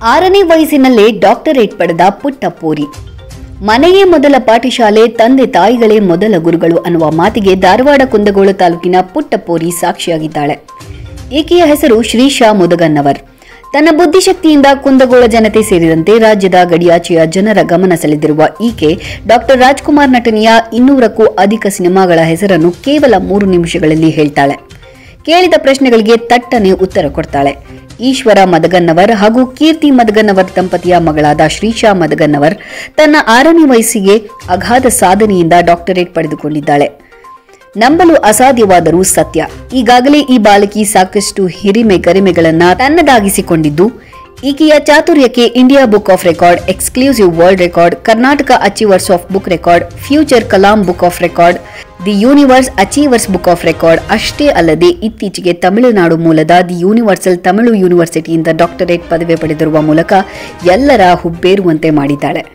ಆರನೇ ವಯಸ್ಸಿನಲ್ಲೇ ಡಾಕ್ಟರೇಟ್ ಪಡೆದ ಪುಟ್ಟ ಪೋರಿ ಮನೆಯೇ ಮೊದಲ ಪಾಠಶಾಲೆ ತಂದೆ ತಾಯಿಗಳೇ ಮೊದಲ ಗುರುಗಳು ಅನ್ನುವ ಮಾತಿಗೆ ಧಾರವಾಡ ಕುಂದಗೋಳ ತಾಲೂಕಿನ ಪುಟ್ಟ ಪೋರಿ ಸಾಕ್ಷಿಯಾಗಿದ್ದಾಳೆ ಈಕೆಯ ಹೆಸರು ಶ್ರೀಶಾ ಮುದಗನ್ನವರ್ ತನ್ನ ಬುದ್ಧಿಶಕ್ತಿಯಿಂದ ಕುಂದಗೋಳ ಜನತೆ ಸೇರಿದಂತೆ ರಾಜ್ಯದ ಗಡಿಯಾಚೆಯ ಜನರ ಗಮನ ಸೆಳೆದಿರುವ ಈಕೆ ಡಾಕ್ಟರ್ ರಾಜ್ಕುಮಾರ್ ನಟನೆಯ ಇನ್ನೂರಕ್ಕೂ ಅಧಿಕ ಸಿನಿಮಾಗಳ ಹೆಸರನ್ನು ಕೇವಲ ಮೂರು ನಿಮಿಷಗಳಲ್ಲಿ ಹೇಳ್ತಾಳೆ ಕೇಳಿದ ಪ್ರಶ್ನೆಗಳಿಗೆ ತಟ್ಟನೆ ಉತ್ತರ ಕೊಡ್ತಾಳೆ ಈಶ್ವರ ಮದಗನ್ನವರ್ ಹಾಗೂ ಕೀರ್ತಿ ಮದಗನ್ನವರ್ ದಂಪತಿಯ ಮಗಳಾದ ಶ್ರೀಶಾ ಮದಗನ್ನವರ್ ತನ್ನ ಆರನೇ ವಯಸ್ಸಿಗೆ ಅಗಾಧ ಸಾಧನೆಯಿಂದ ಡಾಕ್ಟರೇಟ್ ಪಡೆದುಕೊಂಡಿದ್ದಾಳೆ ನಂಬಲು ಅಸಾಧ್ಯವಾದರೂ ಸತ್ಯ ಈಗಾಗಲೇ ಈ ಬಾಲಕಿ ಸಾಕಷ್ಟು ಹಿರಿಮೆ ಗರಿಮೆಗಳನ್ನ ತನ್ನದಾಗಿಸಿಕೊಂಡಿದ್ದು ಈಕೆಯ ಚಾತುರ್ಯಕ್ಕೆ India book of record exclusive world record Karnataka achievers of book record future Kalam book of record the universe achievers book of record ಅಷ್ಟೇ ಅಲ್ಲದೆ ಇತ್ತೀಚೆಗೆ ತಮಿಳುನಾಡು ಮೂಲದ ದಿ ಯೂನಿವರ್ಸಲ್ ತಮಿಳು ಯೂನಿವರ್ಸಿಟಿಯಿಂದ ಡಾಕ್ಟರೇಟ್ ಪದವಿ ಪಡೆದಿರುವ ಮೂಲಕ ಎಲ್ಲರ ಹುಬ್ಬೇರುವಂತೆ ಮಾಡಿದ್ದಾಳೆ